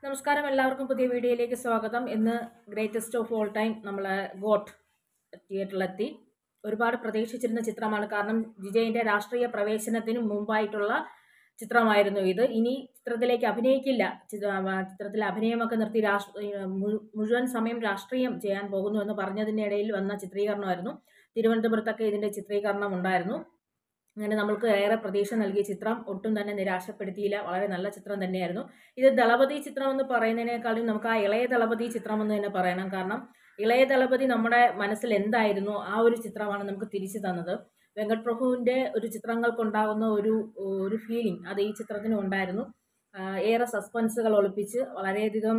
നമസ്കാരം എല്ലാവർക്കും പുതിയ വീഡിയോയിലേക്ക് സ്വാഗതം ഇന്ന് ഗ്രേറ്റസ്റ്റ് ഓഫ് ഓൾ ടൈം നമ്മൾ ഗോട്ട് തിയേറ്ററിലെത്തി ഒരുപാട് പ്രതീക്ഷിച്ചിരുന്ന ചിത്രമാണ് കാരണം വിജയിൻ്റെ രാഷ്ട്രീയ പ്രവേശനത്തിന് മുമ്പായിട്ടുള്ള ചിത്രമായിരുന്നു ഇത് ഇനി ചിത്രത്തിലേക്ക് അഭിനയിക്കില്ല ചിത്ര- ആ, ചിത്രത്തിൽ അഭിനയമൊക്കെ നിർത്തി രാഷ്ട്ര മു- മുഴുവൻ സമയം രാഷ്ട്രീയം ചെയ്യാൻ പോകുന്നു എന്ന് പറഞ്ഞതിൻ്റെ ഇടയിൽ വന്ന ചിത്രീകരണമായിരുന്നു തിരുവനന്തപുരത്തൊക്കെ ഇതിൻ്റെ ചിത്രീകരണം ഉണ്ടായിരുന്നു അങ്ങനെ നമ്മൾക്ക് ഏറെ പ്രതീക്ഷ നൽകിയ ചിത്രം ഒട്ടും തന്നെ നിരാശപ്പെടുത്തിയില്ല വളരെ നല്ല ചിത്രം തന്നെയായിരുന്നു ഇത് ദളപതി ചിത്രം എന്ന് പറയുന്നതിനേക്കാളും നമുക്ക് ആ ഇളയ ദളപതി ചിത്രം എന്ന് തന്നെ പറയണം കാരണം ഇളയ ദളപതി നമ്മുടെ മനസ്സിൽ എന്തായിരുന്നു ആ ഒരു ചിത്രമാണ് നമുക്ക് തിരിച്ചു തന്നത് വെങ്കട് പ്രഭുവിൻ്റെ ഒരു ചിത്രങ്ങൾക്കുണ്ടാകുന്ന ഒരു ഒരു ഫീലിംഗ് അത് ഈ ചിത്രത്തിനും ഉണ്ടായിരുന്നു ആ, ഏറെ സസ്പെൻസുകൾ ഒളിപ്പിച്ച് വളരെയധികം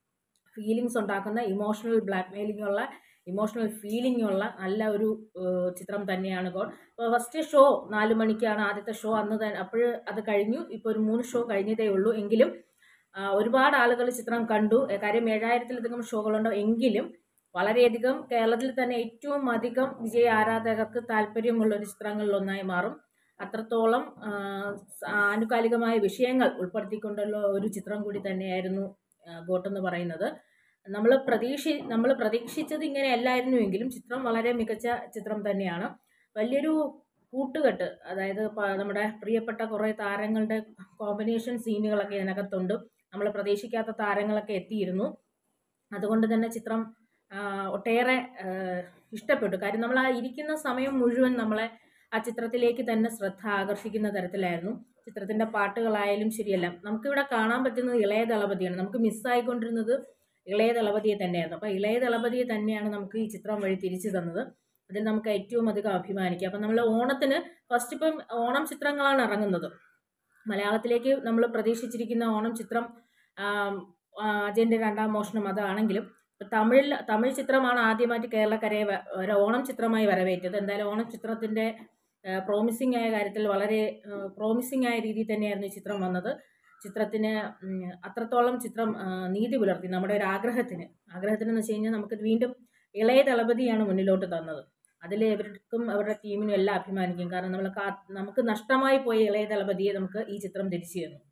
ഫീലിങ്സ് ഉണ്ടാക്കുന്ന ഇമോഷണൽ ബ്ലാക്ക് മെയിലിംഗ് ഉള്ള ഇമോഷണൽ ഫീലിംഗ് ഉള്ള നല്ല ഒരു ഏഹ്, ചിത്രം തന്നെയാണ് ഗോഡ് അപ്പോൾ ഫസ്റ്റ് ഷോ നാല് മണിക്കാണ് ആദ്യത്തെ ഷോ അന്ന് തന്നെ അപ്പോൾ അത് കഴിഞ്ഞു ഇപ്പോൾ ഒരു മൂന്ന് ഷോ കഴിഞ്ഞതേ ഉള്ളൂ എങ്കിലും ആ, ഒരുപാട് ആളുകൾ ചിത്രം കണ്ടു ഏ, കാര്യം ഏഴായിരത്തിലധികം ഷോകളുണ്ട് എങ്കിലും വളരെയധികം കേരളത്തിൽ തന്നെ ഏറ്റവും അധികം വിജയ ആരാധകർക്ക് താല്പര്യമുള്ള ഒരു ചിത്രങ്ങളിലൊന്നായി മാറും അത്രത്തോളം ആ, സ- ആനുകാലികമായ വിഷയങ്ങൾ ഉൾപ്പെടുത്തിക്കൊണ്ടുള്ള ഒരു ചിത്രം കൂടി തന്നെയായിരുന്നു ആ, ഗോട്ടെന്ന് പറയുന്നത് നമ്മൾ പ്രതീക്ഷി നമ്മൾ പ്രതീക്ഷിച്ചത് ഇങ്ങനെ അല്ലായിരുന്നുവെങ്കിലും ചിത്രം വളരെ മികച്ച ചിത്രം തന്നെയാണ് വലിയൊരു കൂട്ടുകെട്ട് അതായത് പ- നമ്മുടെ പ്രിയപ്പെട്ട കുറേ താരങ്ങളുടെ കോമ്പിനേഷൻ സീനുകളൊക്കെ ഇതിനകത്തുണ്ട് നമ്മൾ പ്രതീക്ഷിക്കാത്ത താരങ്ങളൊക്കെ എത്തിയിരുന്നു അതുകൊണ്ട് തന്നെ ചിത്രം ആ, ഒട്ടേറെ ആ, ഇഷ്ടപ്പെട്ടു കാര്യം നമ്മൾ ആ ഇരിക്കുന്ന സമയം മുഴുവൻ നമ്മളെ ആ ചിത്രത്തിലേക്ക് തന്നെ ശ്രദ്ധ ആകർഷിക്കുന്ന തരത്തിലായിരുന്നു ചിത്രത്തിൻ്റെ പാട്ടുകളായാലും ശരിയല്ല നമുക്കിവിടെ കാണാൻ പറ്റുന്നത് ഇളയ ദളപതിയാണ് നമുക്ക് മിസ്സായിക്കൊണ്ടിരുന്നത് ഇളയ ദളപതിയെ തന്നെയായിരുന്നു അപ്പോൾ ഇളയ ദളപതിയെ തന്നെയാണ് നമുക്ക് ഈ ചിത്രം വഴി തിരിച്ചു തന്നത് അതിൽ നമുക്ക് ഏറ്റവും അധികം അഭിമാനിക്കാം അപ്പം നമ്മൾ ഓണത്തിന് ഫസ്റ്റ് ഇപ്പം ഓണം ചിത്രങ്ങളാണ് ഇറങ്ങുന്നത് മലയാളത്തിലേക്ക് നമ്മൾ പ്രതീക്ഷിച്ചിരിക്കുന്ന ഓണം ചിത്രം ആം, ആ, അജയൻ്റെ രണ്ടാം മോഷണം അതാണെങ്കിലും ഇപ്പം തമിഴിൽ തമിഴ് ചിത്രമാണ് ആദ്യമായിട്ട് കേരളക്കരയെ വ- ഒരു ഓണം ചിത്രമായി വരവേറ്റത് എന്തായാലും ഓണം ചിത്രത്തിൻ്റെ പ്രോമിസിംഗ് ആയ കാര്യത്തിൽ വളരെ പ്രോമിസിംഗ് ആയ രീതിയിൽ തന്നെയായിരുന്നു ഈ ചിത്രം വന്നത് ചിത്രത്തിന് ഉം, അത്രത്തോളം ചിത്രം ആ, നീതി പുലർത്തി നമ്മുടെ ഒരു ആഗ്രഹത്തിന് ആഗ്രഹത്തിന് എന്ന് വെച്ച് കഴിഞ്ഞാൽ നമുക്ക് വീണ്ടും ഇളയ ദളപതിയാണ് മുന്നിലോട്ട് തന്നത് അതിൽ ഇവർക്കും അവരുടെ ടീമിനും എല്ലാം അഭിമാനിക്കും കാരണം നമ്മൾ കാ നമുക്ക് നഷ്ടമായി പോയ ഇളയ ദളപതിയെ നമുക്ക് ഈ ചിത്രം തിരിച്ചു തന്നു